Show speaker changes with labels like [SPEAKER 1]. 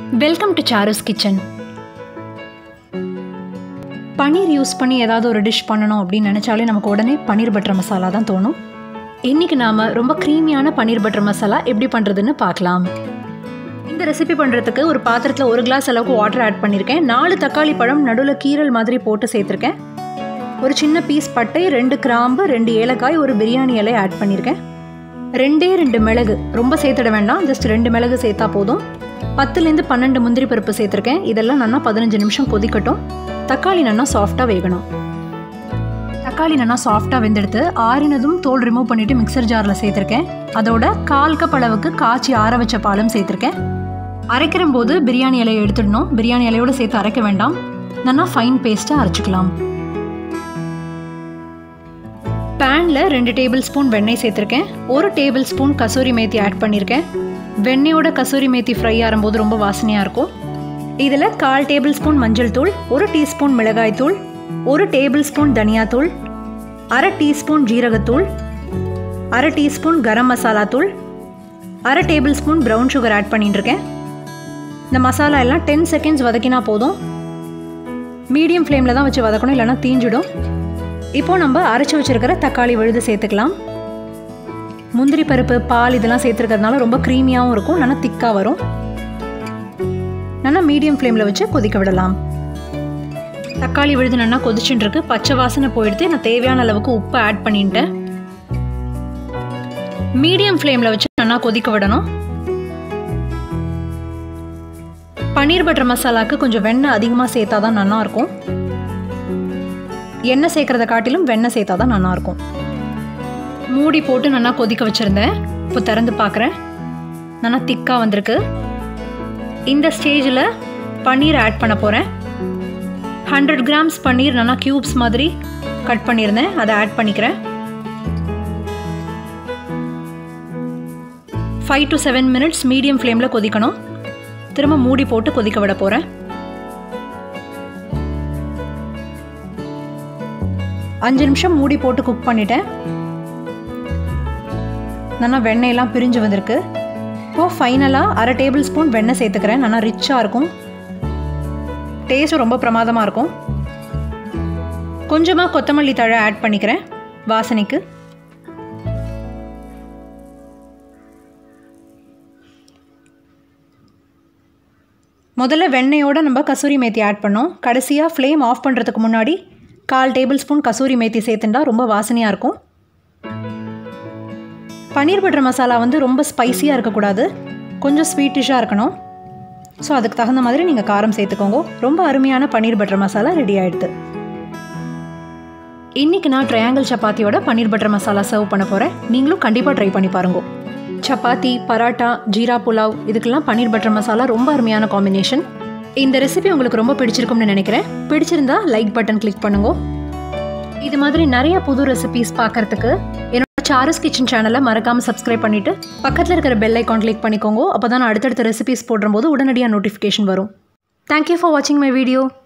[SPEAKER 1] welcome to Charu's kitchen paneer use பண்ணி ஏதாவது ஒரு டிஷ் பண்ணணும் அப்படின்னு நினச்சாலே நமக்கு உடனே பன்னீர் பட்டர் மசாலா தான் தோணும் இன்றைக்கி நாம் ரொம்ப க்ரீமியான பன்னீர் பட்டர் மசாலா எப்படி பண்ணுறதுன்னு பார்க்கலாம் இந்த ரெசிபி பண்ணுறதுக்கு ஒரு பாத்திரத்தில் ஒரு கிளாஸ் அளவுக்கு வாட்டர் ஆட் பண்ணியிருக்கேன் நாலு தக்காளி பழம் நடுவில் கீரல் மாதிரி போட்டு சேர்த்துருக்கேன் ஒரு சின்ன பீஸ் பட்டை ரெண்டு கிராம்பு ரெண்டு ஏலக்காய் ஒரு பிரியாணி இலை ஆட் பண்ணியிருக்கேன் ரெண்டே ரெண்டு மிளகு ரொம்ப சேர்த்துட வேண்டாம் ஜஸ்ட் ரெண்டு மிளகு சேர்த்தா போதும் பத்துலேருந்து பன்னெண்டு முந்திரி பருப்பு சேர்த்துருக்கேன் இதெல்லாம் நல்லா பதினஞ்சு நிமிஷம் கொதிக்கட்டும் தக்காளி நல்லா சாஃப்டாக வேகணும் தக்காளி நல்லா சாஃப்டாக வெந்தெடுத்து ஆறினதும் தோல் ரிமூவ் பண்ணிவிட்டு மிக்சர் ஜாரில் சேர்த்துருக்கேன் அதோட கால் கப் அளவுக்கு காய்ச்சி ஆற வச்ச பாலும் சேர்த்துருக்கேன் அரைக்கிற போது பிரியாணி இலையை எடுத்துடணும் பிரியாணி இலையோடு சேர்த்து அரைக்க வேண்டாம் நல்லா ஃபைன் பேஸ்ட்டாக அரைச்சிக்கலாம் பேனில் ரெண்டு டேபிள் ஸ்பூன் வெண்ணெய் சேர்த்துருக்கேன் ஒரு tablespoon kasuri methi add பண்ணியிருக்கேன் வெண்ணெயோட கசூரி மேத்தி ஃப்ரை ஆகும்போது ரொம்ப வாசனையாக இருக்கும் இதில் கால் டேபிள் ஸ்பூன் மஞ்சள் தூள் ஒரு டீஸ்பூன் மிளகாய் தூள் ஒரு டேபிள் ஸ்பூன் தனியாத்தூள் அரை டீஸ்பூன் ஜீரகத்தூள் அரை டீஸ்பூன் கரம் மசாலா தூள் அரை tablespoon brown sugar add பண்ணிட்டுருக்கேன் இந்த மசாலா எல்லாம் டென் செகண்ட்ஸ் வதக்கினா போதும் மீடியம் ஃப்ளேமில் தான் வச்சு வதக்கணும் இல்லைனா தீஞ்சிடும் இப்போது நம்ம அரைச்சி வச்சுருக்கிற தக்காளி விழுது சேர்த்துக்கலாம் முந்திரி பருப்பு பால் இதெல்லாம் சேர்த்துருக்கிறதுனால ரொம்ப க்ரீமியாகவும் இருக்கும் நல்லா திக்காக வரும் நல்லா மீடியம் ஃப்ளேமில் வச்சு கொதிக்க விடலாம் தக்காளி விழுது நல்லா கொதிச்சுட்டு இருக்கு பச்சை வாசனை போயிடுத்து நான் தேவையான அளவுக்கு உப்பு ஆட் பண்ணிட்டேன் மீடியம் ஃப்ளேமில் வச்சு நல்லா கொதிக்க விடணும் பன்னீர் பட்டர் மசாலாவுக்கு கொஞ்சம் வெண்ணெய் அதிகமாக சேர்த்தா தான் நல்லாயிருக்கும் எண்ணெய் சேர்க்குறத காட்டிலும் வெண்ணெய் சேர்த்தா தான் நல்லாயிருக்கும் மூடி போட்டு நல்லா கொதிக்க வச்சுருந்தேன் இப்போ திறந்து பார்க்குறேன் நல்லா திக்காக வந்திருக்கு இந்த ஸ்டேஜில் பன்னீர் ஆட் பண்ண போகிறேன் ஹண்ட்ரட் கிராம்ஸ் பன்னீர் நல்லா க்யூப்ஸ் மாதிரி கட் பண்ணியிருந்தேன் அதை ஆட் பண்ணிக்கிறேன் five to seven minutes medium ஃப்ளேமில் கொதிக்கணும் திரும்ப மூடி போட்டு கொதிக்க விட போகிறேன் அஞ்சு நிமிஷம் மூடி போட்டு குக் பண்ணிட்டேன் நல்லா வெண்ணெயெல்லாம் பிரிஞ்சு வந்திருக்கு இப்போது ஃபைனலாக அரை டேபிள் ஸ்பூன் வெண்ணெய் சேர்த்துக்கிறேன் நல்லா ரிச்சாக இருக்கும் டேஸ்ட்டும் ரொம்ப பிரமாதமாக இருக்கும் கொஞ்சமாக கொத்தமல்லி தழை ஆட் பண்ணிக்கிறேன் வாசனைக்கு முதல்ல வெண்ணெயோடு நம்ம கசூரி மேத்தி ஆட் பண்ணோம் கடைசியாக ஃப்ளேம் ஆஃப் பண்ணுறதுக்கு முன்னாடி கால் டேபிள் ஸ்பூன் கசூரி மேத்தி சேர்த்துட்டா ரொம்ப வாசனையாக இருக்கும் பன்னீர் பட்டர் மசாலா வந்து ரொம்ப ஸ்பைஸியாக இருக்கக்கூடாது கொஞ்சம் ஸ்வீட்டிஷாக இருக்கணும் ஸோ அதுக்கு தகுந்த மாதிரி நீங்கள் காரம் சேர்த்துக்கோங்க ரொம்ப அருமையான பன்னீர் பட்டர் மசாலா ரெடி ஆகிடுது இன்றைக்கி நான் ட்ரையாங்கிள் சப்பாத்தியோட பன்னீர் பட்டர் மசாலா சர்வ் பண்ண போகிறேன் நீங்களும் கண்டிப்பாக ட்ரை பண்ணி பாருங்க சப்பாத்தி பராட்டா ஜீரா புலாவ் இதுக்கெல்லாம் பன்னீர் பட்டர் மசாலா ரொம்ப அருமையான காம்பினேஷன் இந்த ரெசிபி உங்களுக்கு ரொம்ப பிடிச்சிருக்கும்னு நினைக்கிறேன் பிடிச்சிருந்தா லைக் பட்டன் கிளிக் பண்ணுங்க இது மாதிரி நிறைய புது ரெசிபிஸ் பார்க்கறதுக்கு என்னோட சாரஸ் கிச்சன் சேனலை மறக்காமல் சப்ஸ்கிரைப் பண்ணிவிட்டு பக்கத்தில் இருக்கிற பெல் ஐக்கான் கிளிக் பண்ணிக்கோங்க அப்போ தான் நான் அடுத்தடுத்த ரெசிபிஸ் போடும்போது உடனடியாக நோட்டிஃபிகேஷன் வரும் தேங்க்யூ ஃபார் வாட்சிங் மை வீடியோ